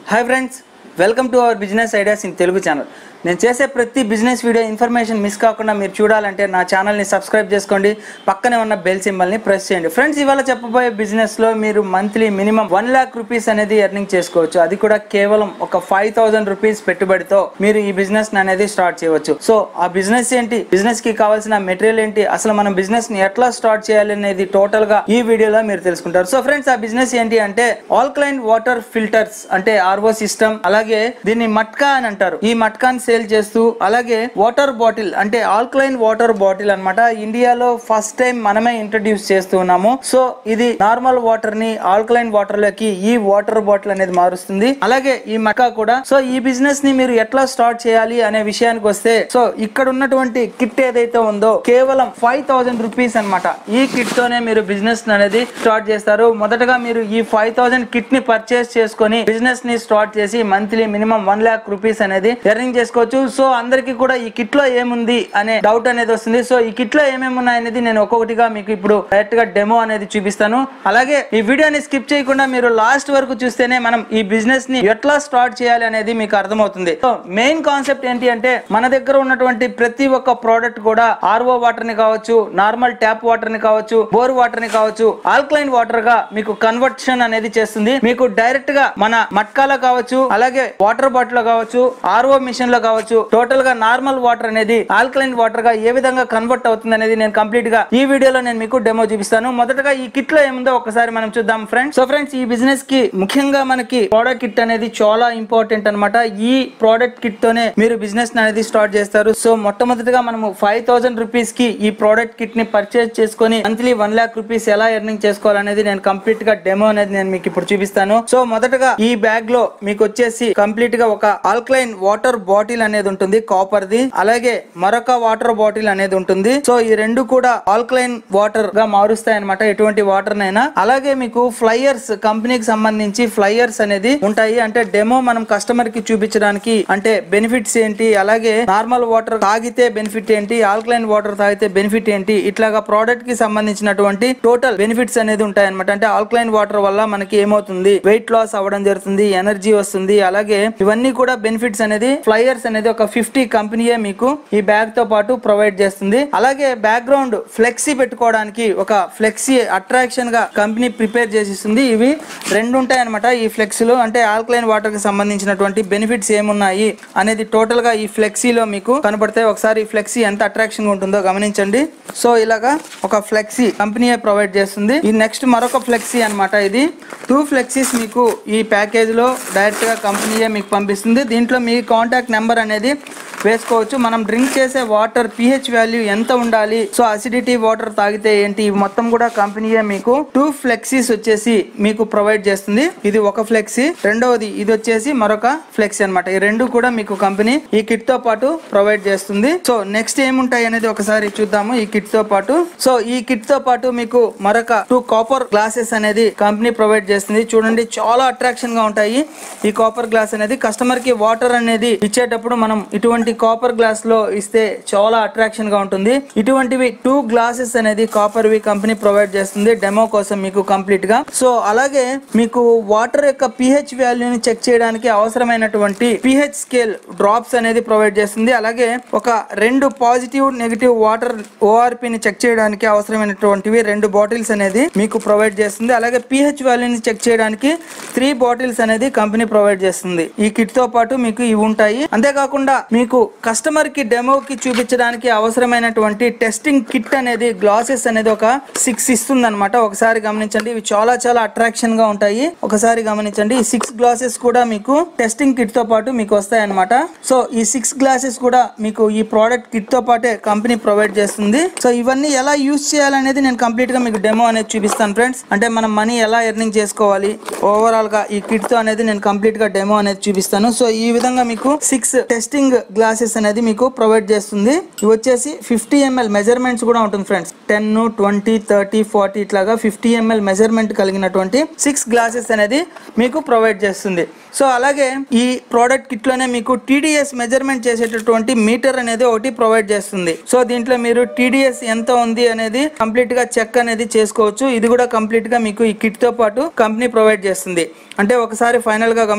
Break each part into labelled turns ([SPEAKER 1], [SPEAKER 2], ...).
[SPEAKER 1] Hi friends welcome to our business ideas in Telugu channel నేను చేసే ప్రతి బిజినెస్ వీడియో ఇన్ఫర్మేషన్ మిస్ కాకుండా మీరు చూడాలంటే నా ఛానల్ని సబ్స్క్రైబ్ చేసుకోండి పక్కనే ఉన్న బెల్ సింబల్ని ప్రెస్ చేయండి ఫ్రెండ్స్ ఇవాళ చెప్పబోయే బిజినెస్లో మీరు monthly minimum one lakh rupees అనేది ఎర్నింగ్ చేసుకోవచ్చు అది కూడా కేవలం ఒక ఫైవ్ థౌసండ్ రూపీస్ పెట్టుబడితో మీరు ఈ బిజినెస్ అనేది స్టార్ట్ చేయవచ్చు సో ఆ బిజినెస్ ఏంటి బిజినెస్ కి కావాల్సిన మెటీరియల్ ఏంటి అసలు మనం బిజినెస్ ని ఎట్లా స్టార్ట్ చేయాలి అనేది టోటల్ గా ఈ వీడియోలో మీరు తెలుసుకుంటారు సో ఫ్రెండ్స్ ఆ బిజినెస్ ఏంటి అంటే ఆల్కలైన్ వాటర్ ఫిల్టర్స్ అంటే ఆర్ఓ సిస్టమ్ అలాగే దీన్ని మట్కా అని అంటారు ఈ మట్కాని సేల్ చేస్తూ అలాగే వాటర్ బాటిల్ అంటే ఆల్కలైన్ వాటర్ బాటిల్ అన్నమాట ఇండియాలో ఫస్ట్ టైం మనమే ఇంట్రడ్యూస్ చేస్తూ ఉన్నాము సో ఇది నార్మల్ వాటర్ ని ఆల్కలైన్ వాటర్ లోకి ఈ వాటర్ బాటిల్ అనేది మారుస్తుంది అలాగే ఈ మట్కా కూడా సో ఈ బిజినెస్ ని మీరు ఎట్లా స్టార్ట్ చేయాలి అనే విషయానికి వస్తే సో ఇక్కడ ఉన్నటువంటి కిట్ ఏదైతే ఉందో కేవలం ఫైవ్ థౌసండ్ రూపీస్ అనమాట ఈ కిట్ తోనే మీరు బిజినెస్ అనేది స్టార్ట్ చేస్తారు మొదటగా మీరు ఈ ఫైవ్ థౌసండ్ కిట్ ని పర్చేస్ చేసుకొని బిజినెస్ ని స్టార్ట్ చేసి monthly minimum one lakh rupees అనేది ఎర్నింగ్ చేసుకోవచ్చు సో అందరికి కూడా ఈ కిట్ లో ఏముంది అనే డౌట్ అనేది వస్తుంది సో ఈ కిట్ లో ఏమేమి ఉన్నాయి అనేది నేను ఒక్కొక్కటిగా మీకు ఇప్పుడు డైరెక్ట్ గా డెమో అనేది చూపిస్తాను అలాగే ఈ వీడియోని స్కిప్ చేయకుండా మీరు లాస్ట్ వరకు చూస్తేనే మనం ఈ బిజినెస్ ని ఎట్లా స్టార్ట్ చేయాలి అనేది మీకు అర్థమవుతుంది సో మెయిన్ కాన్సెప్ట్ ఏంటి అంటే మన దగ్గర ఉన్నటువంటి ప్రతి ఒక్క ప్రోడక్ట్ కూడా ఆర్ఓ వాటర్ ని కావచ్చు నార్మల్ ట్యాప్ వాటర్ ని కావచ్చు బోర్ వాటర్ ని కావచ్చు ఆల్కలైన్ వాటర్ గా మీకు కన్వర్షన్ అనేది చేస్తుంది మీకు డైరెక్ట్ గా మన మట్కాలో కావచ్చు అలాగే వాటర్ బాటిల్ లో కావచ్చు ఆర్ఓ మిషన్ లో కావచ్చు టోటల్ గా నార్మల్ వాటర్ అనేది ఆల్కలైన్ వాటర్ గా ఏ విధంగా కన్వర్ట్ అవుతుంది అనేది నేను కంప్లీట్ గా ఈ వీడియోలో నేను మీకు డెమో చూపిస్తాను మొదటగా ఈ కిట్ లో ఏముందో ఒకసారి మనం చూద్దాం ఫ్రెండ్స్ సో ఫ్రెండ్స్ ఈ బిజినెస్ కి ముఖ్యంగా మనకి ప్రోడక్ట్ కిట్ అనేది చాలా ఇంపార్టెంట్ అన్నమాట ఈ ప్రోడక్ట్ కిట్ తోనే మీరు బిజినెస్ అనేది స్టార్ట్ చేస్తారు సో మొట్టమొదటిగా మనము ఫైవ్ థౌసండ్ రూపీస్ కి ఈ ప్రోడక్ట్ కిట్ ని పర్చేస్ చేసుకొని మంత్లీ వన్ లాక్ రూపీస్ ఎలా ఎర్నింగ్ చేసుకోవాలనేది నేను కంప్లీట్ గా డెమో అనేది నేను మీకు ఇప్పుడు చూపిస్తాను సో మొదటగా ఈ బ్యాగ్ లో మీకు వచ్చేసి కంప్లీట్ గా ఒక ఆల్కలైన్ వాటర్ బాటిల్ అనేది ఉంటుంది కాపర్ ది అలాగే మరొక వాటర్ బాటిల్ అనేది ఉంటుంది సో ఈ రెండు కూడా ఆల్కలైన్ వాటర్ గా మారుస్తాయి అనమాట ఎటువంటి వాటర్ నైనా అలాగే మీకు ఫ్లైయర్స్ కంపెనీకి సంబంధించి ఫ్లైయర్స్ అనేది ఉంటాయి అంటే డెమో మనం కస్టమర్ కి చూపించడానికి అంటే బెనిఫిట్స్ ఏంటి అలాగే నార్మల్ వాటర్ తాగితే బెనిఫిట్ ఏంటి ఆల్కలైన్ వాటర్ తాగితే బెనిఫిట్ ఏంటి ఇట్లాగా ప్రోడక్ట్ కి సంబంధించినటువంటి టోటల్ బెనిఫిట్స్ అనేది ఉంటాయి అనమాట అంటే ఆల్కలైన్ వాటర్ వల్ల మనకి ఏమవుతుంది వెయిట్ లాస్ అవ్వడం జరుగుతుంది ఎనర్జీ వస్తుంది అలాగే ఇవన్నీ కూడా బెనిఫిట్స్ అనేది ఫ్లైయర్స్ అనేది ఒక ఫిఫ్టీ కంపెనీయే మీకు ఈ బ్యాగ్ తో పాటు ప్రొవైడ్ చేస్తుంది అలాగే బ్యాక్గ్రౌండ్ ఫ్లెక్సీ పెట్టుకోవడానికి ఒక ఫ్లెక్సీ అట్రాక్షన్ గా కంపెనీ ప్రిపేర్ చేసి ఇస్తుంది ఇవి రెండు ఉంటాయి అనమాట ఈ ఫ్లెక్స్ లో అంటే ఆల్కలైన్ వాటర్ కి సంబంధించినటువంటి బెనిఫిట్స్ ఏమున్నాయి అనేది టోటల్ గా ఈ ఫ్లెక్సీలో మీకు కనబడతాయి ఒకసారి ఈ ఫ్లెక్సీ ఎంత అట్రాక్షన్ ఉంటుందో గమనించండి సో ఇలాగా ఒక ఫ్లెక్సీ కంపెనీయే ప్రొవైడ్ చేస్తుంది ఈ నెక్స్ట్ మరొక ఫ్లెక్సీ అన్నమాట ఇది టూ ఫ్లెక్సీస్ మీకు ఈ ప్యాకేజ్ లో డైరెక్ట్ గా కంపెనీయే మీకు పంపిస్తుంది దీంట్లో మీ కాంటాక్ట్ నెంబర్ అనేది వేసుకోవచ్చు మనం డ్రింక్ చేసే వాటర్ పిహెచ్ వాల్యూ ఎంత ఉండాలి సో అసిడిటీ వాటర్ తాగితే ఏంటి ఇవి మొత్తం కూడా కంపెనీయే మీకు టూ ఫ్లెక్సీస్ వచ్చేసి మీకు ప్రొవైడ్ చేస్తుంది ఇది ఒక ఫ్లెక్సీ రెండవది ఇది వచ్చేసి మరొక ఫ్లెక్సీ అన్నమాట ఈ రెండు కూడా మీకు కంపెనీ ఈ కిట్ తో పాటు ప్రొవైడ్ చేస్తుంది సో నెక్స్ట్ ఏముంటాయి అనేది ఒకసారి చూద్దాము ఈ కిట్ తో పాటు సో ఈ కిట్ తో పాటు మీకు మరొక టూ కాపర్ గ్లాసెస్ అనేది కంపెనీ ప్రొవైడ్ చేస్తుంది చూడండి చాలా అట్రాక్షన్ గా ఉంటాయి ఈ కాపర్ గ్లాస్ అనేది కస్టమర్ కి వాటర్ అనేది ఇచ్చేటప్పుడు మనం ఇటువంటి కాపర్ గ్లాస్ లో ఇస్తే చాలా అట్రాక్షన్ గా ఉంటుంది ఇటువంటివి టూ గ్లాసెస్ అనేది కాపర్ వి కంపెనీ ప్రొవైడ్ చేస్తుంది డెమో కోసం మీకు కంప్లీట్ గా సో అలాగే మీకు వాటర్ యొక్క పిహెచ్ వాల్యూని చెక్ చేయడానికి అవసరమైనటువంటి పిహెచ్ స్కేల్ డ్రాప్స్ అనేది ప్రొవైడ్ చేస్తుంది అలాగే ఒక రెండు పాజిటివ్ నెగిటివ్ వాటర్ ఓఆర్పిని చెక్ చేయడానికి అవసరమైనటువంటివి రెండు బాటిల్స్ అనేది మీకు ప్రొవైడ్ చేస్తుంది అలాగే పిహెచ్ వాల్యూని చెక్ చేయడానికి త్రీ బాటిల్స్ అనేది కంపెనీ ప్రొవైడ్ చేస్తుంది ఈ కిట్ తో పాటు మీకు ఇవి ఉంటాయి అంతేకాకుండా మీకు కస్టమర్ కి డెమో కి చూపించడానికి అవసరమైనటువంటి టెస్టింగ్ కిట్ అనేది గ్లాసెస్ అనేది ఒక సిక్స్ ఇస్తుంది అనమాట ఒకసారి గమనించండి ఇవి చాలా చాలా అట్రాక్షన్ గా ఉంటాయి ఒకసారి గమనించండి ఈ సిక్స్ గ్లాసెస్ కూడా మీకు టెస్టింగ్ కిట్ తో పాటు మీకు వస్తాయి అనమాట సో ఈ సిక్స్ గ్లాసెస్ కూడా మీకు ఈ ప్రోడక్ట్ కిట్ తో పాటే కంపెనీ ప్రొవైడ్ చేస్తుంది సో ఇవన్నీ ఎలా యూస్ చేయాలనేది నేను కంప్లీట్ గా మీకు డెమో అనేది చూపిస్తాను ఫ్రెండ్స్ అంటే మనం మనీ ఎలా ఎర్నింగ్ చేసుకోవాలి ఓవరాల్ గా ఈ కిట్ తో అనేది నేను కంప్లీట్ గా డెమో అనేది చూపిస్తాను సో ఈ విధంగా మీకు సిక్స్ టెస్టింగ్ గ్లాసెస్ అనేది మీకు ప్రొవైడ్ చేస్తుంది ఇవి వచ్చేసి ఫిఫ్టీ ఎంఎల్ మెజర్మెంట్స్ కూడా ఉంటుంది friends ten twenty thirty forty ఇట్లాగా ఫిఫ్టీ ఎంఎల్ మెజర్మెంట్ కలిగినటువంటి సిక్స్ గ్లాసెస్ అనేది మీకు ప్రొవైడ్ చేస్తుంది సో అలాగే ఈ ప్రోడక్ట్ కిట్ లోనే మీకు టీడీఎస్ మెజర్మెంట్ చేసేటటువంటి మీటర్ అనేది ఒకటి ప్రొవైడ్ చేస్తుంది సో దీంట్లో మీరు టీడీఎస్ ఎంత ఉంది అనేది కంప్లీట్ గా చెక్ అనేది చేసుకోవచ్చు ఇది కూడా కంప్లీట్ గా మీకు ఈ కిట్ తో పాటు కంపెనీ ప్రొవైడ్ చేస్తుంది అంటే ఒకసారి ఫైనల్ గా గమనించండి ఫ్రెండ్స్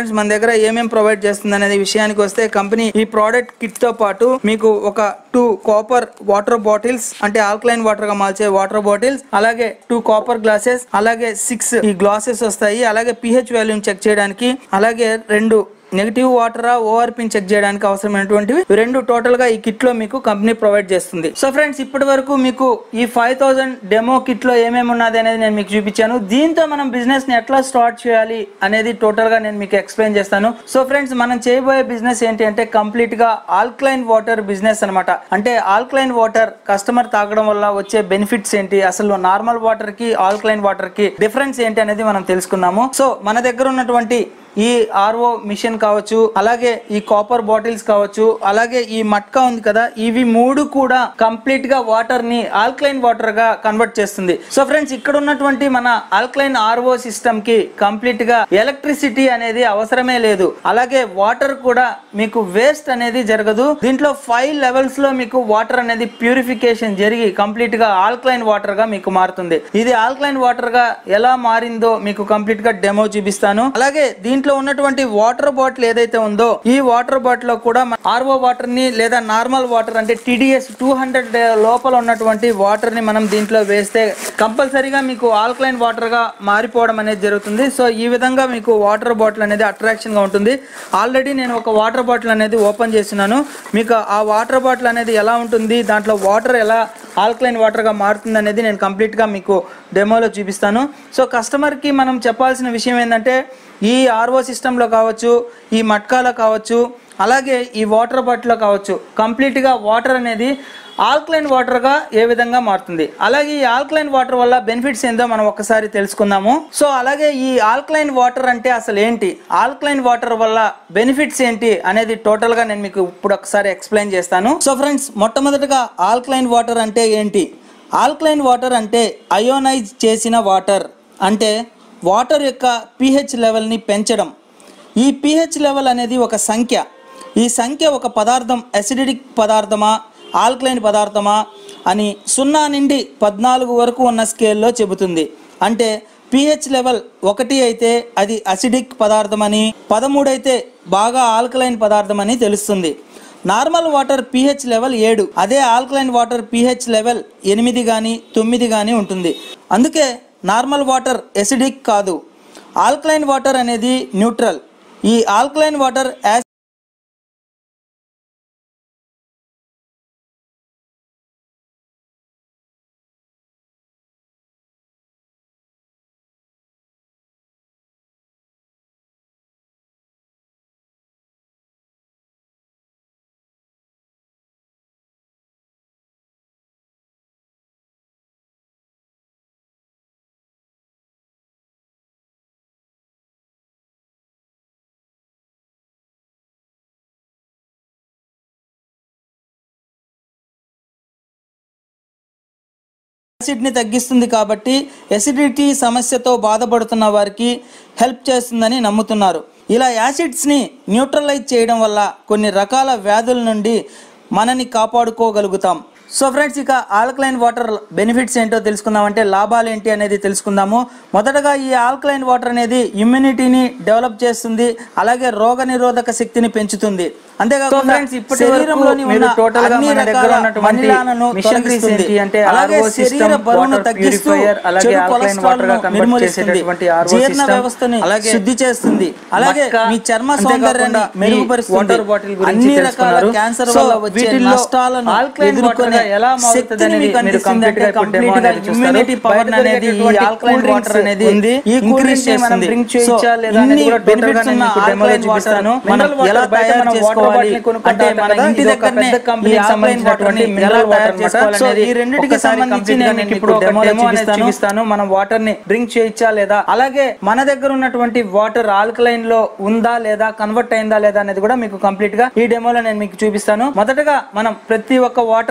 [SPEAKER 1] ఫ్రెండ్స్ మన దగ్గర ఏమేం ప్రొవైడ్ చేస్తుంది అనేది విషయానికి వస్తే కంపెనీ ఈ ప్రోడక్ట్ కిట్ తో పాటు మీకు ఒక టూ కాపర్ వాటర్ బాటిల్స్ అంటే ఆల్కలైన్ వాటర్ గా మార్చే వాటర్ బాటిల్స్ అలాగే టూ కాపర్ గ్లాసెస్ అలాగే సిక్స్ ఈ గ్లాసెస్ వస్తాయి అలాగే పిహెచ్ వాల్యూమ్ చెక్ చేయడానికి అలాగే రెండు నెగిటివ్ వాటర్ ఓఆర్పిని చెక్ చేయడానికి అవసరమైనటువంటివి ఇవి రెండు టోటల్ గా ఈ కిట్ లో మీకు కంపెనీ ప్రొవైడ్ చేస్తుంది సో ఫ్రెండ్స్ ఇప్పటి వరకు మీకు ఈ ఫైవ్ థౌసండ్ డెమో కిట్ లో ఏమేమి ఉన్నది అనేది నేను మీకు చూపించాను దీంతో మనం బిజినెస్ ని ఎట్లా స్టార్ట్ చేయాలి అనేది టోటల్ గా నేను మీకు ఎక్స్ప్లెయిన్ చేస్తాను సో ఫ్రెండ్స్ మనం చేయబోయే బిజినెస్ ఏంటి అంటే కంప్లీట్ గా ఆల్క్లైన్ వాటర్ బిజినెస్ అన్నమాట అంటే ఆల్క్లైన్ వాటర్ కస్టమర్ తాగడం వల్ల వచ్చే బెనిఫిట్స్ ఏంటి అసలు నార్మల్ వాటర్ కి ఆల్క్లైన్ వాటర్ కి డిఫరెన్స్ ఏంటి అనేది మనం తెలుసుకుందాము సో మన దగ్గర ఉన్నటువంటి ఈ ఆర్ఓ మిషన్ కావచ్చు అలాగే ఈ కాపర్ బాటిల్స్ కావచ్చు అలాగే ఈ మట్కా ఉంది కదా ఇవి మూడు కూడా కంప్లీట్ గా వాటర్ ని ఆల్కలైన్ వాటర్ గా కన్వర్ట్ చేస్తుంది సో ఫ్రెండ్స్ ఇక్కడ ఉన్నటువంటి మన ఆల్కలైన్ ఆర్ఓ సిస్టమ్ కి కంప్లీట్ గా ఎలక్ట్రిసిటీ అనేది అవసరమే లేదు అలాగే వాటర్ కూడా మీకు వేస్ట్ అనేది జరగదు దీంట్లో ఫైవ్ లెవెల్స్ లో మీకు వాటర్ అనేది ప్యూరిఫికేషన్ జరిగి కంప్లీట్ గా ఆల్కలైన్ వాటర్ గా మీకు మారుతుంది ఇది ఆల్కలైన్ వాటర్ గా ఎలా మారిందో మీకు కంప్లీట్ గా డెమో చూపిస్తాను అలాగే దీంట్లో ఉన్నటువంటి వాటర్ బాటిల్ ఏదైతే ఉందో ఈ వాటర్ బాటిల్ లో కూడా ఆర్ఓ వాటర్ ని లేదా నార్మల్ వాటర్ అంటే టీడీఎస్ టూ హండ్రెడ్ లోపల ఉన్నటువంటి వాటర్ ని మనం దీంట్లో వేస్తే కంపల్సరీగా మీకు ఆల్కలైన్ వాటర్ గా మారిపోవడం అనేది జరుగుతుంది సో ఈ విధంగా మీకు వాటర్ బాటిల్ అనేది అట్రాక్షన్ గా ఉంటుంది ఆల్రెడీ నేను ఒక వాటర్ బాటిల్ అనేది ఓపెన్ చేసినాను మీకు ఆ వాటర్ బాటిల్ అనేది ఎలా ఉంటుంది దాంట్లో వాటర్ ఎలా ఆల్కలైన్ వాటర్గా మారుతుంది అనేది నేను కంప్లీట్గా మీకు డెమోలో చూపిస్తాను సో కస్టమర్కి మనం చెప్పాల్సిన విషయం ఏంటంటే ఈ ఆర్ఓ సిస్టంలో కావచ్చు ఈ మట్కాలో కావచ్చు అలాగే ఈ వాటర్ బాటిల్లో కావచ్చు కంప్లీట్గా వాటర్ అనేది ఆల్కలైన్ వాటర్గా ఏ విధంగా మారుతుంది అలాగే ఈ ఆల్కలైన్ వాటర్ వల్ల బెనిఫిట్స్ ఏందో మనం ఒకసారి తెలుసుకుందాము సో అలాగే ఈ ఆల్కలైన్ వాటర్ అంటే అసలు ఏంటి ఆల్కలైన్ వాటర్ వల్ల బెనిఫిట్స్ ఏంటి అనేది టోటల్గా నేను మీకు ఇప్పుడు ఒకసారి ఎక్స్ప్లెయిన్ చేస్తాను సో ఫ్రెండ్స్ మొట్టమొదటిగా ఆల్కలైన్ వాటర్ అంటే ఏంటి ఆల్కలైన్ వాటర్ అంటే అయోనైజ్ చేసిన వాటర్ అంటే వాటర్ యొక్క పిహెచ్ లెవెల్ని పెంచడం ఈ పిహెచ్ లెవెల్ అనేది ఒక సంఖ్య ఈ సంఖ్య ఒక పదార్థం అసిడిక్ పదార్థమా ఆల్కలైన్ పదార్థమా అని సున్నా నుండి పద్నాలుగు వరకు ఉన్న స్కేల్లో చెబుతుంది అంటే పిహెచ్ లెవెల్ ఒకటి అయితే అది అసిడిక్ పదార్థం అని పదమూడు అయితే బాగా ఆల్కలైన్ పదార్థం అని తెలుస్తుంది నార్మల్ వాటర్ పిహెచ్ లెవెల్ ఏడు అదే ఆల్కలైన్ వాటర్ పిహెచ్ లెవెల్ ఎనిమిది కానీ తొమ్మిది కానీ ఉంటుంది అందుకే నార్మల్ వాటర్ ఎసిడిక్ కాదు ఆల్కలైన్ వాటర్ అనేది న్యూట్రల్ ఈ ఆల్కలైన్ వాటర్ యాస్ యాసిడ్ని తగ్గిస్తుంది కాబట్టి ఎసిడిటీ సమస్యతో బాధపడుతున్న వారికి హెల్ప్ చేస్తుందని నమ్ముతున్నారు ఇలా యాసిడ్స్ని న్యూట్రలైజ్ చేయడం వల్ల కొన్ని రకాల వ్యాధుల నుండి మనని కాపాడుకోగలుగుతాం సో ఫ్రెండ్స్ ఇక ఆల్కలైన్ వాటర్ బెనిఫిట్స్ ఏంటో తెలుసుకుందామంటే లాభాలు ఏంటి అనేది తెలుసుకుందాము మొదటగా ఈ ఆల్కలైన్ వాటర్ అనేది ఇమ్యూనిటీని డెవలప్ చేస్తుంది అలాగే రోగ నిరోధక శక్తిని పెంచుతుంది అంతేకాకుండా
[SPEAKER 2] friends, ఇప్పటి వరకు
[SPEAKER 1] శరీరంలోని
[SPEAKER 2] మీరు
[SPEAKER 1] ఉన్న
[SPEAKER 2] total గా
[SPEAKER 1] అన్ని
[SPEAKER 2] మన దగ్గర
[SPEAKER 1] రకాల
[SPEAKER 2] ఉన్నటువంటి
[SPEAKER 1] మలినాలను
[SPEAKER 2] machineries
[SPEAKER 1] తొలగిస్తుంది.
[SPEAKER 2] ఏంటి అంటే
[SPEAKER 1] అలాగే
[SPEAKER 2] RO system,
[SPEAKER 1] శరీర బరువును
[SPEAKER 2] water
[SPEAKER 1] తగ్గిస్తూ
[SPEAKER 2] purifier, అలాగే
[SPEAKER 1] చెడు
[SPEAKER 2] alkaline
[SPEAKER 1] కొలెస్ట్రాల్
[SPEAKER 2] water గా
[SPEAKER 1] ను
[SPEAKER 2] convert
[SPEAKER 1] నిర్మూలిస్తుంది
[SPEAKER 2] చేసేటటువంటి RO
[SPEAKER 1] జీర్ణ
[SPEAKER 2] system,
[SPEAKER 1] వ్యవస్థని
[SPEAKER 2] అలాగే
[SPEAKER 1] శుద్ధి చేస్తుంది అలాగే
[SPEAKER 2] మట్కా,
[SPEAKER 1] మీ చర్మ
[SPEAKER 2] అంతేకాకుండా
[SPEAKER 1] సౌందర్యాన్ని
[SPEAKER 2] ఈ
[SPEAKER 1] మెరుగుపరుస్తుంది
[SPEAKER 2] water bottle గురించి
[SPEAKER 1] అన్ని రకాల
[SPEAKER 2] తెలుసుకున్నారు.
[SPEAKER 1] క్యాన్సర్
[SPEAKER 2] సో
[SPEAKER 1] వల్ల వచ్చే
[SPEAKER 2] వీటిల్లో
[SPEAKER 1] నష్టాలను
[SPEAKER 2] alkaline water
[SPEAKER 1] ఎదుర్కొనే
[SPEAKER 2] గా ఎలా మారుతుంది
[SPEAKER 1] శక్తిని
[SPEAKER 2] అనేది
[SPEAKER 1] మీకు
[SPEAKER 2] మీరు
[SPEAKER 1] అందిస్తుంది
[SPEAKER 2] complete గా
[SPEAKER 1] అంటే
[SPEAKER 2] ఇప్పుడు demo
[SPEAKER 1] కంప్లీట్ గా
[SPEAKER 2] అనేది చూస్తారు.
[SPEAKER 1] ఇమ్యూనిటీ పవర్
[SPEAKER 2] బయట
[SPEAKER 1] అనేది ఈ
[SPEAKER 2] దొరికేటటువంటి
[SPEAKER 1] ఆల్కలైన్
[SPEAKER 2] cool
[SPEAKER 1] వాటర్
[SPEAKER 2] drinks
[SPEAKER 1] అనేది
[SPEAKER 2] ఉంది.
[SPEAKER 1] ఈ
[SPEAKER 2] Cool
[SPEAKER 1] ఇంక్రీజ్
[SPEAKER 2] drinks ని మనం
[SPEAKER 1] చేస్తుంది
[SPEAKER 2] drink
[SPEAKER 1] సో
[SPEAKER 2] చేయొచ్చా లేదా అనేది
[SPEAKER 1] ఇన్ని
[SPEAKER 2] కూడా total గా
[SPEAKER 1] బెనిఫిట్స్
[SPEAKER 2] నేను
[SPEAKER 1] ఉన్న
[SPEAKER 2] మీకు demo లో
[SPEAKER 1] ఆల్కలైన్
[SPEAKER 2] చూపిస్తాను.
[SPEAKER 1] వాటర్ మనం
[SPEAKER 2] Mineral water
[SPEAKER 1] ఎలా
[SPEAKER 2] బయట
[SPEAKER 1] తయారు
[SPEAKER 2] మనం water
[SPEAKER 1] చేసుకోవాలి
[SPEAKER 2] bottle ని కొనుక్కుంటాం
[SPEAKER 1] అంటే మన
[SPEAKER 2] కదా,
[SPEAKER 1] ఇంటి
[SPEAKER 2] ఇది ఒక
[SPEAKER 1] దగ్గరనే
[SPEAKER 2] పెద్ద company
[SPEAKER 1] ఈ
[SPEAKER 2] కి
[SPEAKER 1] ఆల్కలైన్ వాటర్ ని
[SPEAKER 2] సంబంధించినటువంటి
[SPEAKER 1] ఎలా
[SPEAKER 2] mineral water
[SPEAKER 1] తయారు
[SPEAKER 2] అన్నమాట.
[SPEAKER 1] చేసుకోవాలి
[SPEAKER 2] సో
[SPEAKER 1] అనేది
[SPEAKER 2] ఈ రెండింటికి
[SPEAKER 1] ఒకసారి
[SPEAKER 2] సంబంధించి
[SPEAKER 1] complete గా
[SPEAKER 2] నేను
[SPEAKER 1] నేను
[SPEAKER 2] ఇప్పుడు
[SPEAKER 1] మీకు
[SPEAKER 2] ఒక
[SPEAKER 1] demo లో
[SPEAKER 2] demo అనేది
[SPEAKER 1] చూపిస్తాను.
[SPEAKER 2] చూపిస్తాను మనం వాటర్ ని డ్రింక్ చేయొచ్చా లేదా అలాగే మన దగ్గర ఉన్నటువంటి వాటర్ ఆల్కలైన్ లో ఉందా లేదా కన్వర్ట్ అయిందా లేదా అనేది కూడా మీకు కంప్లీట్ గా ఈ డెమోలో నేను మీకు చూపిస్తాను మొదటగా మనం ప్రతి ఒక్క వాటర్ ని కూడా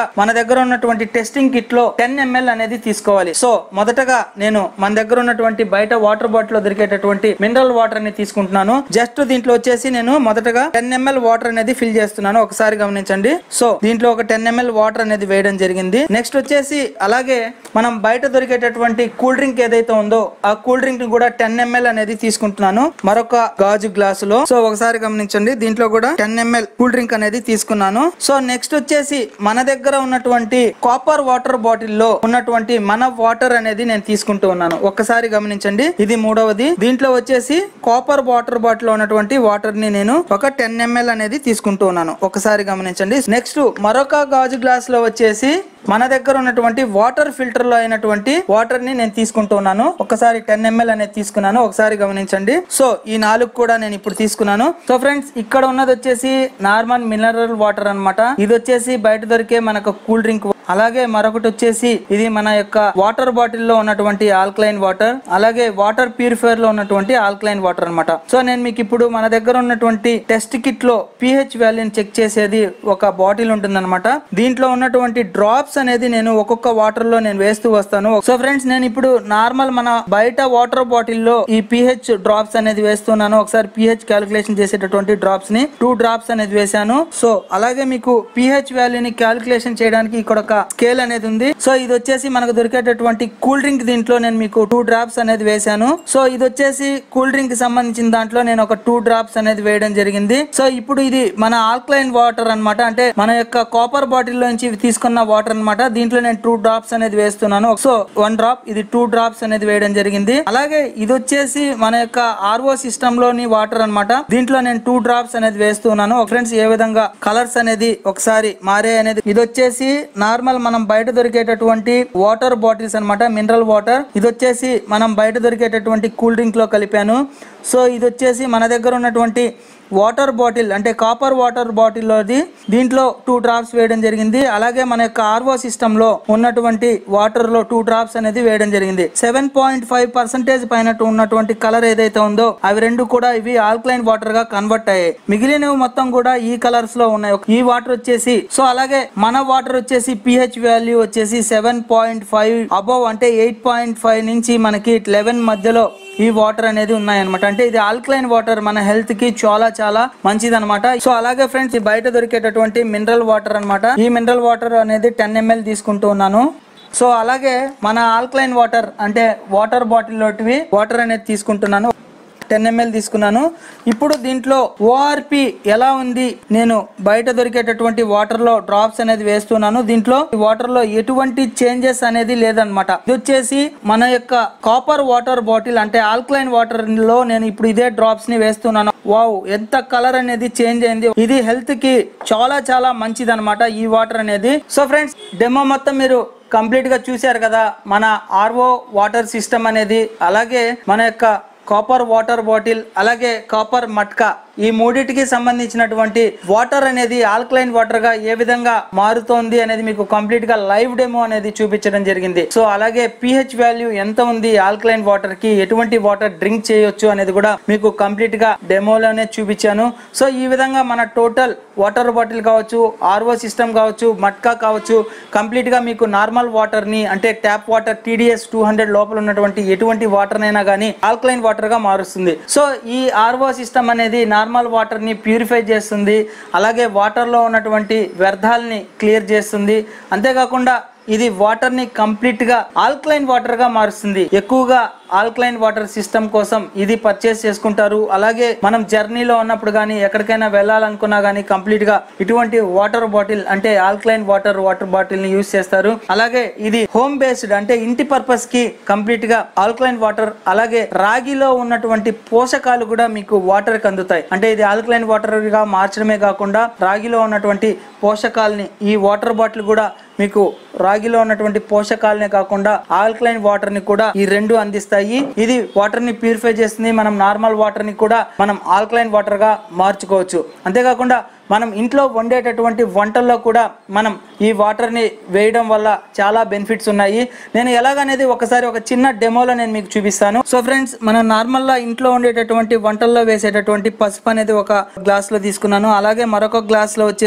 [SPEAKER 2] మన దగ్గర ఉన్నటువంటి టెస్టింగ్ కిట్ లో టెన్ ఎంఎల్ అనేది తీసుకోవాలి సో మొదటగా నేను మన దగ్గర ఉన్నటువంటి బయట వాటర్ బాటిల్ లో దొరికేటటువంటి మినరల్ వాటర్ ని తీసుకుంటున్నాను జస్ట్ దీంట్లో వచ్చేసి నేను మొదటగా టెన్ ఎంఎల్ వాటర్ అనేది ఫిల్ చేస్తున్నాను ఒకసారి గమనించండి సో దీంట్లో ఒక టెన్ ఎంఎల్ వాటర్ అనేది వేయడం జరిగింది నెక్స్ట్ వచ్చేసి అలాగే మనం బయట దొరికేటటువంటి కూల్ డ్రింక్ ఏదైతే ఉందో ఆ కూల్ డ్రింక్ ని కూడా టెన్ ఎంఎల్ అనేది తీసుకుంటున్నాను మరొక గాజు గ్లాసులో సో ఒకసారి గమనించండి దీంట్లో కూడా టెన్ ఎంఎల్ కూల్ డ్రింక్ అనేది తీసుకున్నాను సో నెక్స్ట్ వచ్చేసి మన దగ్గర ఉన్నటువంటి కాపర్ వాటర్ బాటిల్ లో ఉన్నటువంటి మన వాటర్ అనేది నేను తీసుకుంటూ ఉన్నాను ఒక్కసారి గమనించండి ఇది మూడవది దీంట్లో వచ్చేసి కాపర్ వాటర్ బాటిల్ లో ఉన్నటువంటి వాటర్ ని నేను ఒక టెన్ ఎంఎల్ అనేది తీసుకుంటూ ఉన్నాను ఒకసారి గమనించండి నెక్స్ట్ మరొక గాజు గ్లాస్ లో వచ్చేసి మన దగ్గర ఉన్నటువంటి వాటర్ ఫిల్టర్ లో అయినటువంటి వాటర్ ని నేను తీసుకుంటూ ఉన్నాను ఒకసారి టెన్ ఎంఎల్ అనేది తీసుకున్నాను ఒకసారి గమనించండి సో ఈ నాలుగు కూడా నేను ఇప్పుడు తీసుకున్నాను సో ఫ్రెండ్స్ ఇక్కడ ఉన్నది వచ్చేసి నార్మల్ మినరల్ వాటర్ అన్నమాట ఇది వచ్చేసి బయట దొరికే మనకు కూల్ డ్రింక్ అలాగే మరొకటి వచ్చేసి ఇది మన యొక్క వాటర్ బాటిల్ లో ఉన్నటువంటి ఆల్కలైన్ వాటర్ అలాగే వాటర్ ప్యూరిఫైర్ లో ఉన్నటువంటి ఆల్కలైన్ వాటర్ అన్నమాట సో నేను మీకు ఇప్పుడు మన దగ్గర ఉన్నటువంటి టెస్ట్ కిట్ లో పిహెచ్ వాల్యూని చెక్ చేసేది ఒక బాటిల్ ఉంటుందన్నమాట దీంట్లో ఉన్నటువంటి డ్రాప్స్ అనేది నేను ఒక్కొక్క వాటర్ లో నేను వేస్తూ వస్తాను సో ఫ్రెండ్స్ నేను ఇప్పుడు నార్మల్ మన బయట వాటర్ బాటిల్ లో ఈ పిహెచ్ డ్రాప్స్ అనేది వేస్తున్నాను ఒకసారి పిహెచ్ క్యాలిక్యులేషన్ చేసేటటువంటి డ్రాప్స్ ని టూ డ్రాప్స్ అనేది వేశాను సో అలాగే మీకు పిహెచ్ వాల్యూని క్యాలిక్యులేషన్ చేయడానికి ఇక్కడ ఒక స్కేల్ అనేది ఉంది సో ఇది వచ్చేసి మనకు దొరికేటటువంటి కూల్ డ్రింక్ దీంట్లో నేను మీకు టూ డ్రాప్స్ అనేది వేశాను సో ఇది వచ్చేసి కూల్ డ్రింక్ కి సంబంధించిన దాంట్లో నేను ఒక టూ డ్రాప్స్ అనేది వేయడం జరిగింది సో ఇప్పుడు ఇది మన ఆల్కలైన్ వాటర్ అన్నమాట అంటే మన యొక్క కాపర్ బాటిల్ నుంచి తీసుకున్న వాటర్ అన్నమాట దీంట్లో నేను టూ డ్రాప్స్ అనేది వేస్తున్నాను సో వన్ డ్రాప్ ఇది టూ డ్రాప్స్ అనేది వేయడం జరిగింది అలాగే ఇది వచ్చేసి మన యొక్క ఆర్ఓ సిస్టమ్ లోని వాటర్ అన్నమాట దీంట్లో నేను టూ డ్రాప్స్ అనేది వేస్తున్నాను ఫ్రెండ్స్ ఏ విధంగా కలర్స్ అనేది ఒకసారి మారే అనేది ఇది వచ్చేసి నార్మల్ మనం బయట దొరికేటటువంటి వాటర్ బాటిల్స్ అన్నమాట మినరల్ వాటర్ ఇది వచ్చేసి మనం బయట దొరికేటటువంటి కూల్ డ్రింక్ లో కలిపాను సో ఇది వచ్చేసి మన దగ్గర ఉన్నటువంటి వాటర్ బాటిల్ అంటే కాపర్ వాటర్ బాటిల్లోది దీంట్లో టూ డ్రాప్స్ వేయడం జరిగింది అలాగే మన యొక్క ఆర్ఓ సిస్టమ్ లో ఉన్నటువంటి వాటర్ లో టూ డ్రాప్స్ అనేది వేయడం జరిగింది సెవెన్ పాయింట్ ఫైవ్ పర్సెంటేజ్ పైన ఉన్నటువంటి కలర్ ఏదైతే ఉందో అవి రెండు కూడా ఇవి ఆల్కలైన్ వాటర్ గా కన్వర్ట్ అయ్యాయి మిగిలినవి మొత్తం కూడా ఈ కలర్స్ లో ఉన్నాయి ఈ వాటర్ వచ్చేసి సో అలాగే మన వాటర్ వచ్చేసి పిహెచ్ వాల్యూ వచ్చేసి సెవెన్ పాయింట్ ఫైవ్ అబౌవ్ అంటే ఎయిట్ పాయింట్ ఫైవ్ నుంచి మనకి లెవెన్ మధ్యలో ఈ వాటర్ అనేది ఉన్నాయన్నమాట అంటే ఇది ఆల్కలైన్ వాటర్ మన హెల్త్ కి చాలా చాలా మంచిది అనమాట సో అలాగే ఫ్రెండ్స్ ఈ బయట దొరికేటటువంటి మినరల్ వాటర్ అన్నమాట ఈ మినరల్ వాటర్ అనేది టెన్ ఎంఎల్ తీసుకుంటూ ఉన్నాను సో అలాగే మన ఆల్కలైన్ వాటర్ అంటే వాటర్ బాటిల్ లోటివి వాటర్ అనేది తీసుకుంటున్నాను టెన్ ఎంఎల్ తీసుకున్నాను ఇప్పుడు దీంట్లో ఓఆర్పి ఎలా ఉంది నేను బయట దొరికేటటువంటి వాటర్ లో డ్రాప్స్ అనేది వేస్తున్నాను దీంట్లో ఈ వాటర్ లో ఎటువంటి చేంజెస్ అనేది లేదనమాట ఇది వచ్చేసి మన యొక్క కాపర్ వాటర్ బాటిల్ అంటే ఆల్కలైన్ వాటర్ లో నేను ఇప్పుడు ఇదే డ్రాప్స్ ని వేస్తున్నాను వావ్ ఎంత కలర్ అనేది చేంజ్ అయింది ఇది హెల్త్ కి చాలా చాలా మంచిది ఈ వాటర్ అనేది సో ఫ్రెండ్స్ డెమో మొత్తం మీరు కంప్లీట్ గా చూశారు కదా మన ఆర్ఓ వాటర్ సిస్టమ్ అనేది అలాగే మన యొక్క కాపర్ వాటర్ బాటిల్ అలాగే కాపర్ మట్కా ఈ మూడిటికి సంబంధించినటువంటి వాటర్ అనేది ఆల్కలైన్ వాటర్ గా ఏ విధంగా మారుతోంది అనేది మీకు కంప్లీట్ గా లైవ్ డెమో అనేది చూపించడం జరిగింది సో అలాగే పిహెచ్ వాల్యూ ఎంత ఉంది ఆల్కలైన్ వాటర్ కి ఎటువంటి వాటర్ డ్రింక్ చేయొచ్చు అనేది కూడా మీకు కంప్లీట్ గా డెమోలోనే చూపించాను సో ఈ విధంగా మన టోటల్ వాటర్ బాటిల్ కావచ్చు ఆర్ఓ సిస్టమ్ కావచ్చు మట్కా కావచ్చు కంప్లీట్ గా మీకు నార్మల్ వాటర్ ని అంటే tap water TDS two hundred లోపల ఉన్నటువంటి ఎటువంటి వాటర్ అయినా కానీ ఆల్కలైన్ వాటర్ గా మారుస్తుంది సో ఈ ఆర్ఓ సిస్టమ్ అనేది నార్మల్ వాటర్ ని ప్యూరిఫై చేస్తుంది అలాగే వాటర్ లో ఉన్నటువంటి వ్యర్థాలని క్లియర్ చేస్తుంది అంతేకాకుండా ఇది వాటర్ ని కంప్లీట్ గా ఆల్కలైన్ వాటర్ గా మారుస్తుంది ఎక్కువగా ఆల్కలైన్ వాటర్ సిస్టమ్ కోసం ఇది పర్చేస్ చేసుకుంటారు అలాగే మనం జర్నీలో ఉన్నప్పుడు కానీ ఎక్కడికైనా వెళ్ళాలనుకున్నా కానీ కంప్లీట్ గా ఇటువంటి వాటర్ బాటిల్ అంటే ఆల్కలైన్ వాటర్ వాటర్ బాటిల్ ని యూస్ చేస్తారు అలాగే ఇది హోమ్ బేస్డ్ అంటే ఇంటి పర్పస్ కి కంప్లీట్ గా ఆల్కలైన్ వాటర్ అలాగే రాగిలో ఉన్నటువంటి పోషకాలు కూడా మీకు వాటర్ కి అందుతాయి అంటే ఇది ఆల్కలైన్ వాటర్ గా మార్చడమే కాకుండా రాగిలో ఉన్నటువంటి పోషకాలని ఈ వాటర్ బాటిల్ కూడా మీకు రాగిలో ఉన్నటువంటి పోషకాలనే కాకుండా ఆల్కలైన్ వాటర్ ని కూడా ఈ రెండు అందిస్తాయి ఇది వాటర్ ని ప్యూరిఫై చేస్తుంది మనం నార్మల్ వాటర్ ని కూడా మనం ఆల్కలైన్ వాటర్ గా మార్చుకోవచ్చు అంతేకాకుండా మనం ఇంట్లో వండేటటువంటి వంటల్లో కూడా మనం ఈ వాటర్ని వేయడం వల్ల చాలా బెనిఫిట్స్ ఉన్నాయి నేను ఎలాగనేది ఒకసారి ఒక చిన్న డెమోలో నేను మీకు చూపిస్తాను సో ఫ్రెండ్స్ మనం నార్మల్గా ఇంట్లో ఉండేటటువంటి వంటల్లో వేసేటటువంటి పసుపు అనేది ఒక గ్లాస్లో తీసుకున్నాను అలాగే మరొక గ్లాస్లో వచ్చేసి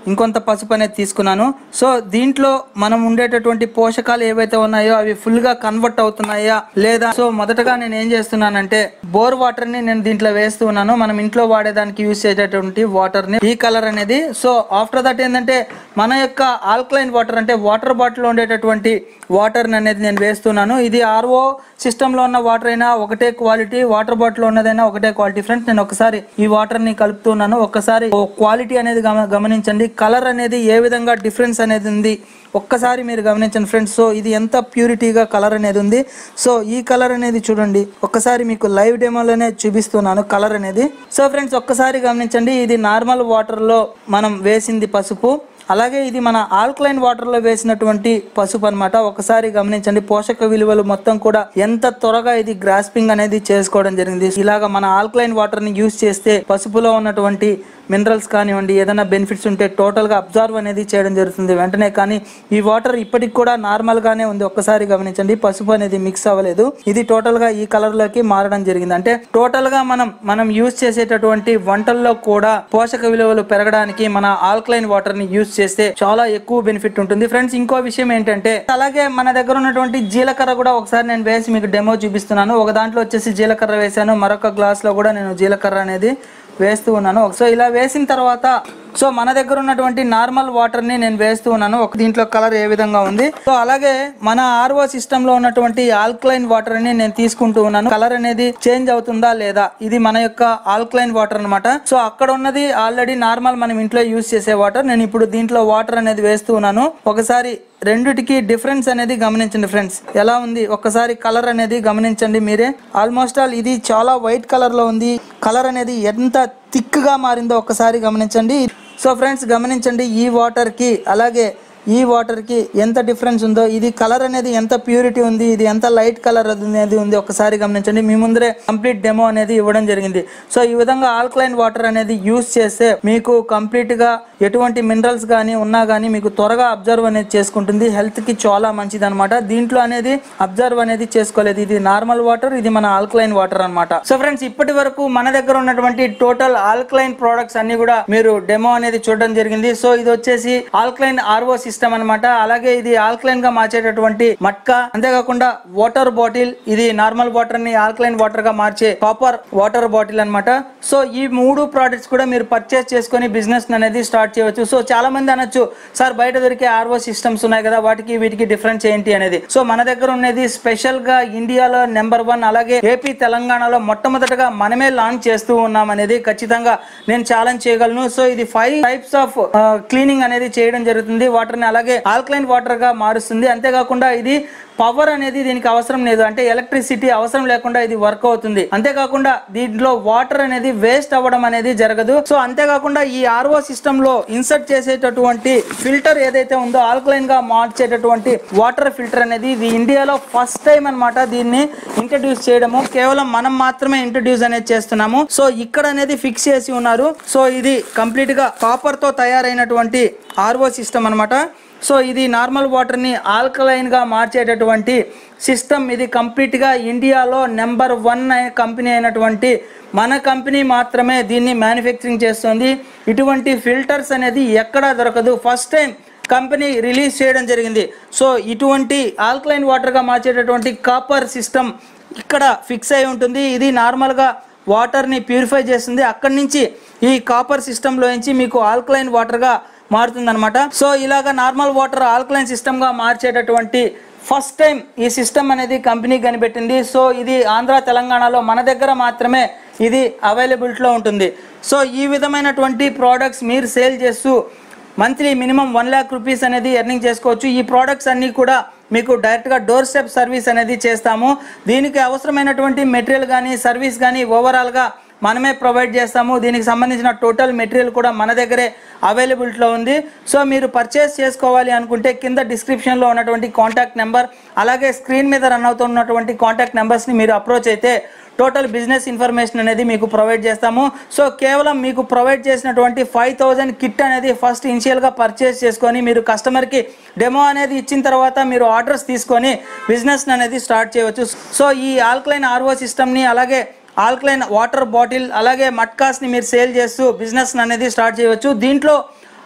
[SPEAKER 2] ఇంకొంత పసుపు అనేది తీసుకున్నాను సో దీంట్లో మనం ఉండేటటువంటి పోషకాలు ఏవైతే ఉన్నాయో అవి ఫుల్ గా కన్వర్ట్ అవుతున్నాయా లేదా సో మొదటగా నేను ఏం చేస్తున్నానంటే బోర్ వాటర్ ని నేను దీంట్లో వేస్తూ ఉన్నాను మనం ఇంట్లో వాడేదానికి యూజ్ చేసేటటువంటి వాటర్ ని ఈ కలర్ అనేది సో ఆఫ్టర్ దట్ ఏంటంటే మన యొక్క ఆల్కలైన్ వాటర్ అంటే వాటర్ బాటిల్ ఉండేటటువంటి వాటర్ అనేది నేను వేస్తున్నాను ఇది ఆర్ఓ సిస్టమ్ లో ఉన్న వాటర్ అయినా ఒకటే క్వాలిటీ వాటర్ బాటిల్ ఉన్నదైనా ఒకటే క్వాలిటీ ఫ్రెండ్స్ నేను ఒకసారి ఈ వాటర్ ని కలుపుతున్నాను ఒక్కసారి క్వాలిటీ అనేది గమ- గమనించండి కలర్ అనేది ఏ విధంగా డిఫరెన్స్ అనేది ఉంది ఒక్కసారి మీరు గమనించండి ఫ్రెండ్స్ సో ఇది ఎంత ప్యూరిటీగా కలర్ అనేది ఉంది సో ఈ కలర్ అనేది చూడండి ఒక్కసారి మీకు లైవ్ డెమోలోనే చూపిస్తున్నాను కలర్ అనేది సో ఫ్రెండ్స్ ఒక్కసారి గమనించండి ఇది నార్మల్ వాటర్లో మనం వేసింది పసుపు అలాగే ఇది మన ఆల్కలైన్ వాటర్లో వేసినటువంటి పసుపు అన్నమాట ఒకసారి గమనించండి పోషక విలువలు మొత్తం కూడా ఎంత త్వరగా ఇది గ్రాస్పింగ్ అనేది చేసుకోవడం జరిగింది ఇలాగ మన ఆల్కలైన్ వాటర్ని యూస్ చేస్తే పసుపులో ఉన్నటువంటి మినరల్స్ కానివ్వండి ఏదైనా బెనిఫిట్స్ ఉంటే టోటల్గా అబ్జర్వ్ అనేది చేయడం జరుగుతుంది వెంటనే కానీ ఈ వాటర్ ఇప్పటికి కూడా నార్మల్గానే ఉంది ఒక్కసారి గమనించండి పసుపు అనేది మిక్స్ అవ్వలేదు ఇది టోటల్గా ఈ కలర్లోకి మారడం జరిగింది అంటే టోటల్గా మనం మనం యూస్ చేసేటటువంటి వంటల్లో కూడా పోషక విలువలు పెరగడానికి మన ఆల్కలైన్ వాటర్ ని యూస్ చేస్తే చాలా ఎక్కువ బెనిఫిట్ ఉంటుంది ఫ్రెండ్స్ ఇంకో విషయం ఏంటంటే అలాగే మన దగ్గర ఉన్నటువంటి జీలకర్ర కూడా ఒకసారి నేను వేసి మీకు డెమో చూపిస్తున్నాను ఒక దాంట్లో వచ్చేసి జీలకర్ర వేసాను మరొక గ్లాస్ లో కూడా నేను జీలకర్ర అనేది వేస్తూ ఉన్నాను సో ఇలా వేసిన తర్వాత సో మన దగ్గర ఉన్నటువంటి నార్మల్ వాటర్ ని నేను వేస్తూ ఉన్నాను ఒక దీంట్లో కలర్ ఏ విధంగా ఉంది సో అలాగే మన ఆర్ఓ సిస్టమ్ లో ఉన్నటువంటి ఆల్కలైన్ వాటర్ ని నేను తీసుకుంటూ ఉన్నాను కలర్ అనేది చేంజ్ అవుతుందా లేదా ఇది మన యొక్క ఆల్కలైన్ వాటర్ అన్నమాట సో అక్కడ ఉన్నది ఆల్రెడీ నార్మల్ మనం ఇంట్లో యూస్ చేసే వాటర్ నేను ఇప్పుడు దీంట్లో వాటర్ అనేది వేస్తూ ఉన్నాను ఒకసారి రెండిటికి డిఫరెన్స్ అనేది గమనించండి ఫ్రెండ్స్ ఎలా ఉంది ఒక్కసారి కలర్ అనేది గమనించండి మీరే ఆల్మోస్ట్ ఆల్ ఇది చాలా వైట్ కలర్ లో ఉంది కలర్ అనేది ఎంత థిక్ గా మారిందో ఒక్కసారి గమనించండి సో ఫ్రెండ్స్ గమనించండి ఈ వాటర్ కి అలాగే ఈ వాటర్ కి ఎంత డిఫరెన్స్ ఉందో ఇది కలర్ అనేది ఎంత ప్యూరిటీ ఉంది ఇది ఎంత లైట్ కలర్ అనేది ఉంది ఒకసారి గమనించండి మీ ముందరే కంప్లీట్ డెమో అనేది ఇవ్వడం జరిగింది సో ఈ విధంగా ఆల్కలైన్ వాటర్ అనేది యూస్ చేస్తే మీకు కంప్లీట్ గా ఎటువంటి మినరల్స్ కానీ ఉన్నా కానీ మీకు త్వరగా అబ్జర్వ్ అనేది చేసుకుంటుంది హెల్త్ కి చాలా మంచిది అనమాట దీంట్లో అనేది అబ్జర్వ్ అనేది చేసుకోలేదు ఇది నార్మల్ వాటర్ ఇది మన ఆల్కలైన్ వాటర్ అన్నమాట సో ఫ్రెండ్స్ ఇప్పటి వరకు మన దగ్గర ఉన్నటువంటి టోటల్ ఆల్కలైన్ ప్రోడక్ట్స్ అన్ని కూడా మీరు డెమో అనేది చూడడం జరిగింది సో ఇది వచ్చేసి ఆల్కలైన్ ఆర్ఓ సిస్టమ్ అన్నమాట అలాగే ఇది ఆల్కలైన్ గా మార్చేటటువంటి మట్కా అంతేకాకుండా వాటర్ బాటిల్ ఇది నార్మల్ వాటర్ ని ఆల్కలైన్ వాటర్ గా మార్చే కాపర్ వాటర్ బాటిల్ అన్నమాట సో ఈ మూడు ప్రోడక్ట్స్ కూడా మీరు పర్చేస్ చేసుకొని బిజినెస్ అనేది స్టార్ట్ చేయవచ్చు సో చాలా మంది అనొచ్చు సార్ బయట దొరికే ఆర్ఓ సిస్టమ్స్ ఉన్నాయి కదా వాటికి వీటికి డిఫరెన్స్ ఏంటి అనేది సో మన దగ్గర ఉన్నది స్పెషల్ గా ఇండియాలో నెంబర్ వన్ అలాగే ఏపీ తెలంగాణలో మొట్టమొదటగా మనమే లాంచ్ చేస్తూ ఉన్నాం అనేది ఖచ్చితంగా నేను ఛాలెంజ్ చేయగలను సో ఇది ఫైవ్ టైప్స్ ఆఫ్ క్లీనింగ్ అనేది చేయడం జరుగుతుంది వాటర్ ని అలాగే ఆల్కలైన్ వాటర్ గా మారుస్తుంది అంతేకాకుండా ఇది పవర్ అనేది దీనికి అవసరం లేదు అంటే ఎలక్ట్రిసిటీ అవసరం లేకుండా ఇది వర్క్ అవుతుంది అంతేకాకుండా దీంట్లో వాటర్ అనేది వేస్ట్ అవ్వడం అనేది జరగదు సో అంతేకాకుండా ఈ ఆర్ఓ సిస్టమ్ లో ఇన్సర్ట్ చేసేటటువంటి ఫిల్టర్ ఏదైతే ఉందో ఆల్కలైన్ గా మార్చేటటువంటి వాటర్ ఫిల్టర్ అనేది ఇది ఇండియాలో ఫస్ట్ టైం అన్నమాట దీన్ని ఇంట్రడ్యూస్ చేయడము కేవలం మనం మాత్రమే ఇంట్రడ్యూస్ అనేది చేస్తున్నాము సో ఇక్కడ అనేది ఫిక్స్ చేసి ఉన్నారు సో ఇది కంప్లీట్ గా కాపర్ తో తయారైనటువంటి ఆర్ఓ సిస్టమ్ అన్నమాట సో ఇది నార్మల్ వాటర్ని ఆల్కలైన్గా మార్చేటటువంటి సిస్టమ్ ఇది కంప్లీట్గా ఇండియాలో నెంబర్ వన్ కంపెనీ అయినటువంటి మన కంపెనీ మాత్రమే దీన్ని మ్యానుఫ్యాక్చరింగ్ చేస్తుంది ఇటువంటి ఫిల్టర్స్ అనేది ఎక్కడా దొరకదు ఫస్ట్ టైం కంపెనీ రిలీజ్ చేయడం జరిగింది సో ఇటువంటి ఆల్కలైన్ వాటర్గా మార్చేటటువంటి కాపర్ సిస్టమ్ ఇక్కడ ఫిక్స్ అయి ఉంటుంది ఇది నార్మల్గా వాటర్ని ప్యూరిఫై చేస్తుంది అక్కడి నుంచి ఈ కాపర్ సిస్టంలో నుంచి మీకు ఆల్కలైన్ వాటర్గా మారుతుందన్నమాట సో ఇలాగ నార్మల్ వాటర్ ఆల్కలైన్ సిస్టమ్గా మార్చేటటువంటి ఫస్ట్ టైం ఈ సిస్టమ్ అనేది కంపెనీ కనిపెట్టింది సో ఇది ఆంధ్ర తెలంగాణలో మన దగ్గర మాత్రమే ఇది అవైలబిలిటీలో ఉంటుంది సో ఈ విధమైనటువంటి ప్రోడక్ట్స్ మీరు సేల్ చేస్తూ monthly minimum one lakh rupees అనేది ఎర్నింగ్ చేసుకోవచ్చు ఈ ప్రోడక్ట్స్ అన్నీ కూడా మీకు డైరెక్ట్గా డోర్ స్టెప్ సర్వీస్ అనేది చేస్తాము దీనికి అవసరమైనటువంటి మెటీరియల్ కానీ సర్వీస్ కానీ ఓవరాల్గా మనమే ప్రొవైడ్ చేస్తాము దీనికి సంబంధించిన టోటల్ మెటీరియల్ కూడా మన దగ్గరే అవైలబిలిటీలో ఉంది సో మీరు పర్చేస్ చేసుకోవాలి అనుకుంటే కింద డిస్క్రిప్షన్లో ఉన్నటువంటి కాంటాక్ట్ నెంబర్ అలాగే స్క్రీన్ మీద రన్ అవుతున్నటువంటి కాంటాక్ట్ నెంబర్స్ని మీరు అప్రోచ్ అయితే టోటల్ బిజినెస్ ఇన్ఫర్మేషన్ అనేది మీకు ప్రొవైడ్ చేస్తాము సో కేవలం మీకు ప్రొవైడ్ చేసినటువంటి ఫైవ్ థౌజండ్ కిట్ అనేది ఫస్ట్ ఇనిషియల్గా పర్చేస్ చేసుకొని మీరు కస్టమర్కి డెమో అనేది ఇచ్చిన తర్వాత మీరు ఆర్డర్స్ తీసుకొని బిజినెస్ అనేది స్టార్ట్ చేయవచ్చు సో ఈ ఆల్కలైన్ ఆర్ఓ సిస్టమ్ని అలాగే ఆల్కలైన్ వాటర్ బాటిల్ అలాగే మట్కాస్ని మీరు సేల్ చేస్తూ బిజినెస్ అనేది స్టార్ట్ చేయవచ్చు దీంట్లో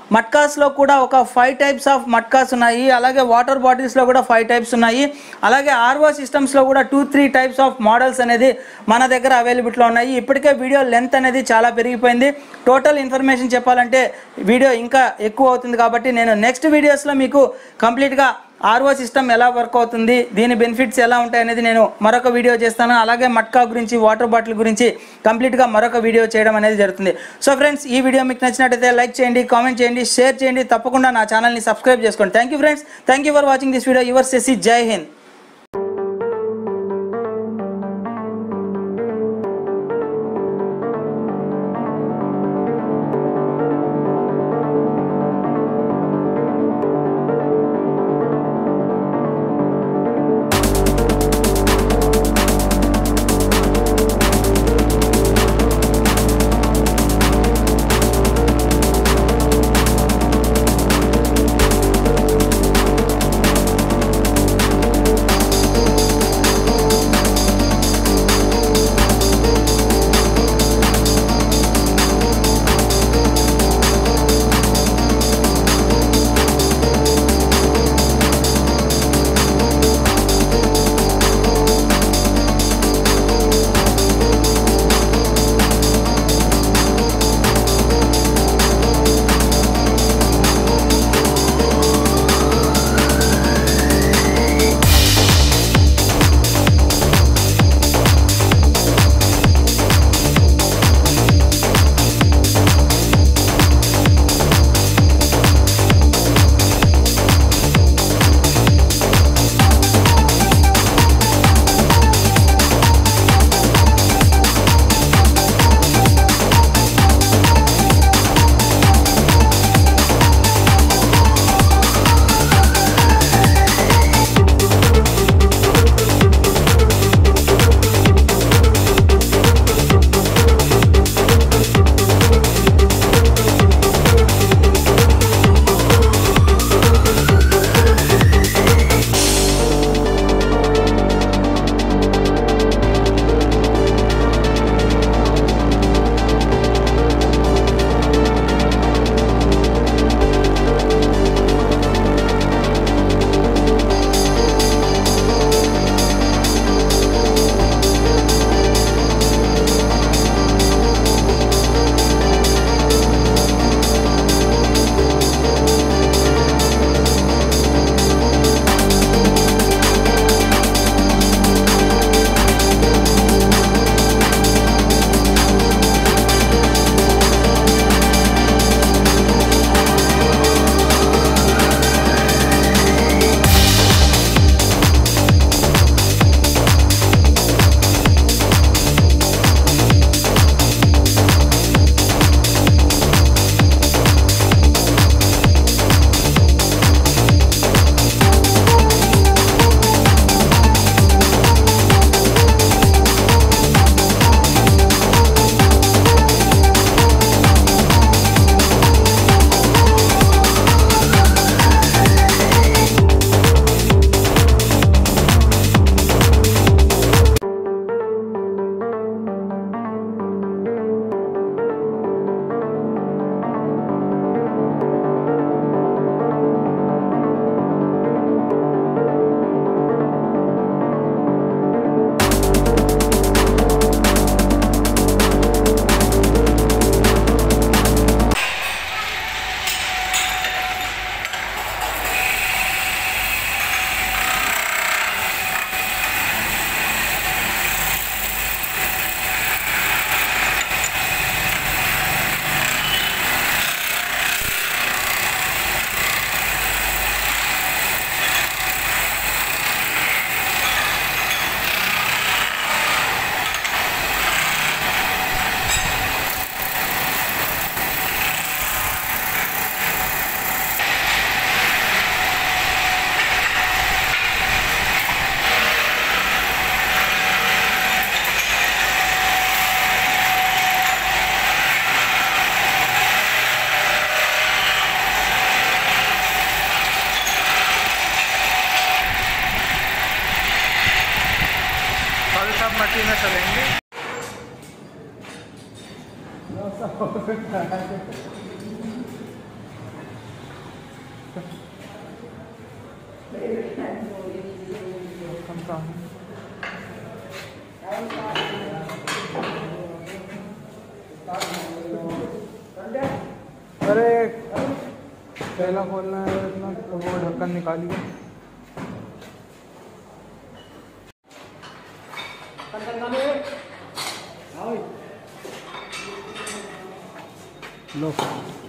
[SPEAKER 2] మట్కాస్లో కూడా ఒక ఫైవ్ టైప్స్ ఆఫ్ మట్కాస్ ఉన్నాయి అలాగే వాటర్ బాటిల్స్లో కూడా ఫైవ్ టైప్స్ ఉన్నాయి అలాగే ఆర్ఓ సిస్టమ్స్లో కూడా two three types of models అనేది మన దగ్గర అవైలబిలిటీలో ఉన్నాయి ఇప్పటికే వీడియో లెంత్ అనేది చాలా పెరిగిపోయింది టోటల్ ఇన్ఫర్మేషన్ చెప్పాలంటే వీడియో ఇంకా ఎక్కువ అవుతుంది కాబట్టి నేను నెక్స్ట్ వీడియోస్లో మీకు కంప్లీట్గా ఆర్ఓ సిస్టమ్ ఎలా వర్క్ అవుతుంది దీని బెనిఫిట్స్ ఎలా ఉంటాయి అనేది నేను మరొక వీడియో చేస్తాను అలాగే మట్కా గురించి వాటర్ బాటిల్ గురించి కంప్లీట్గా మరొక వీడియో చేయడం అనేది జరుగుతుంది సో ఫ్రెండ్స్ ఈ వీడియో మీకు నచ్చినట్టయితే లైక్ చేయండి కామెంట్ చేయండి షేర్ చేయండి తప్పకుండా నా ఛానల్ని సబ్స్క్రైబ్ చేసుకోండి thank you friends thank you for watching this video your సెసి జై హింద్
[SPEAKER 1] मशीन चलेंगे
[SPEAKER 3] इसका अरे पहला खोलना है इतना तो वो ढक्कन निकालिए लो